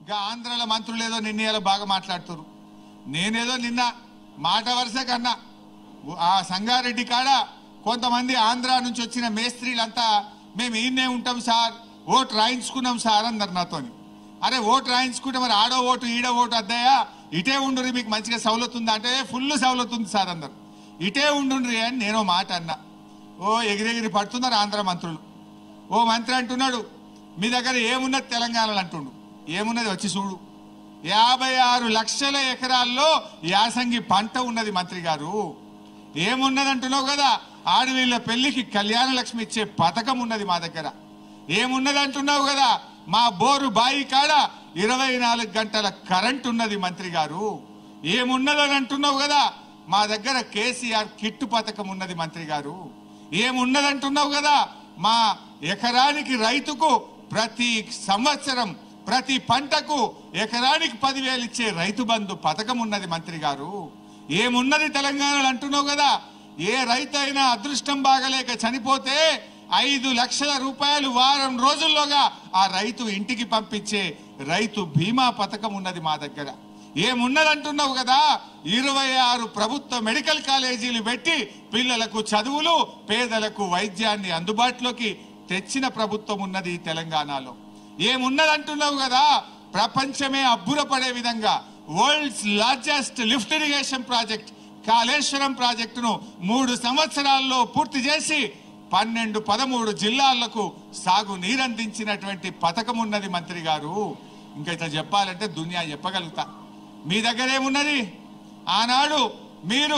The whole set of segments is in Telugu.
ఇంకా ఆంధ్రాల మంత్రులు ఏదో నిన్న ఇలా బాగా మాట్లాడుతున్నారు నేనేదో నిన్న మాట వరుస కన్నా ఆ సంగారెడ్డి కాడ కొంతమంది ఆంధ్ర నుంచి వచ్చిన మేస్త్రీలంతా మేము ఈయనే ఉంటాం సార్ ఓటు రాయించుకున్నాం సార్ అన్నారు నాతోని అరే ఓటు రాయించుకుంటే మరి ఆడో ఓటు ఈడో ఓటు అద్దయ్యా ఇటే ఉండుర్రి మీకు మంచిగా సౌలత్ ఉందా అంటే ఫుల్ సౌలత్ ఉంది సార్ అన్నారు ఇటే ఉండుండ్రి అని నేను ఓ మాట అన్నా ఓ ఎగిరెగిరి పడుతున్నారు ఆంధ్ర మంత్రులు ఓ మంత్రి అంటున్నాడు మీ దగ్గర ఏమున్నది తెలంగాణలో అంటుండు ఏమున్నది వచ్చి చూడు యాభై ఆరు లక్షల ఎకరాల్లో యాసంగి పంట ఉన్నది మంత్రి గారు ఏమున్నది అంటున్నావు కదా ఆడవీళ్ళ పెళ్లికి కళ్యాణ లక్ష్మి ఇచ్చే పథకం ఉన్నది మా దగ్గర ఏమున్నది అంటున్నావు కదా మా బోరు బాయి కాడ ఇరవై నాలుగు గంటల కరెంట్ ఉన్నది మంత్రి గారు ఏమున్నదని అంటున్నావు కదా మా దగ్గర కేసీఆర్ కిట్టు పథకం ఉన్నది మంత్రి గారు ఏమున్నదంటున్నావు కదా మా ఎకరానికి రైతుకు ప్రతి సంవత్సరం ప్రతి పంటకు ఎకరానికి పదివేలు ఇచ్చే రైతు బంధు పథకం ఉన్నది మంత్రి గారు ఏమున్నది తెలంగాణలో అంటున్నావు కదా ఏ రైతు అయినా అదృష్టం బాగలేక చనిపోతే ఐదు లక్షల రూపాయలు వారం రోజుల్లోగా ఆ రైతు ఇంటికి పంపించే రైతు బీమా పథకం ఉన్నది మా దగ్గర ఏమున్నదంటున్నావు కదా ఇరవై ఆరు ప్రభుత్వ మెడికల్ కాలేజీలు పెట్టి పిల్లలకు చదువులు పేదలకు వైద్యాన్ని అందుబాటులోకి తెచ్చిన ప్రభుత్వం ఉన్నది ఈ తెలంగాణలో ఏమున్నదంటున్నావు కదా ప్రపంచమే అబ్బురపడే విధంగా world's largest lift irrigation project Kaleshwaram ప్రాజెక్టును మూడు సంవత్సరాల్లో పూర్తి చేసి పన్నెండు పదమూడు జిల్లాలకు సాగు నీరందించినటువంటి పథకం ఉన్నది మంత్రి గారు ఇంకా ఇట్లా చెప్పాలంటే దునియా చెప్పగలుగుతా మీ దగ్గర ఏమున్నది ఆనాడు మీరు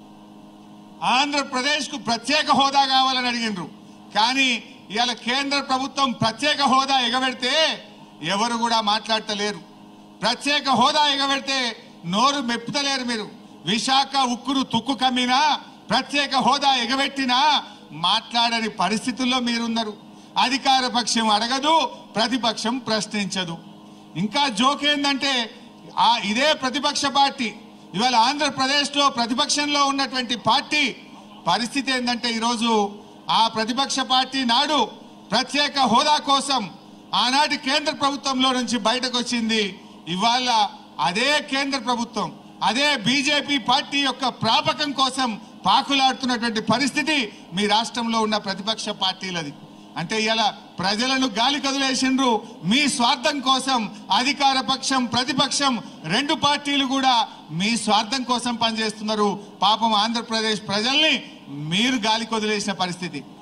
ఆంధ్రప్రదేశ్కు ప్రత్యేక హోదా కావాలని అడిగినరు కానీ ఇవాళ కేంద్ర ప్రభుత్వం ప్రత్యేక హోదా ఎగబెడితే ఎవరు కూడా మాట్లాడతలేరు ప్రత్యేక హోదా ఎగబెడితే నోరు మెప్పుతలేరు మీరు విశాఖ ఉక్కును తుక్కు కమ్మినా ప్రత్యేక హోదా ఎగబెట్టినా మాట్లాడని పరిస్థితుల్లో మీరున్నారు అధికార పక్షం అడగదు ప్రతిపక్షం ప్రశ్నించదు ఇంకా జోక్ ఏంటంటే ఆ ఇదే ప్రతిపక్ష పార్టీ ఇవాళ ఆంధ్రప్రదేశ్లో ప్రతిపక్షంలో ఉన్నటువంటి పార్టీ పరిస్థితి ఏంటంటే ఈరోజు ఆ ప్రతిపక్ష పార్టీ నాడు ప్రత్యేక హోదా కోసం ఆనాటి కేంద్ర ప్రభుత్వంలో నుంచి బయటకు వచ్చింది ఇవాళ అదే కేంద్ర ప్రభుత్వం అదే బీజేపీ పార్టీ యొక్క ప్రాపకం కోసం పాకులాడుతున్నటువంటి పరిస్థితి మీ రాష్ట్రంలో ఉన్న ప్రతిపక్ష పార్టీలది అంటే ఇలా ప్రజలను గాలి కదిలేసిండ్రు మీ స్వార్థం కోసం అధికార పక్షం ప్రతిపక్షం రెండు పార్టీలు కూడా మీ స్వార్థం కోసం పనిచేస్తున్నారు పాపం ఆంధ్రప్రదేశ్ ప్రజల్ని మీరు గాలి కొదిలేసిన పరిస్థితి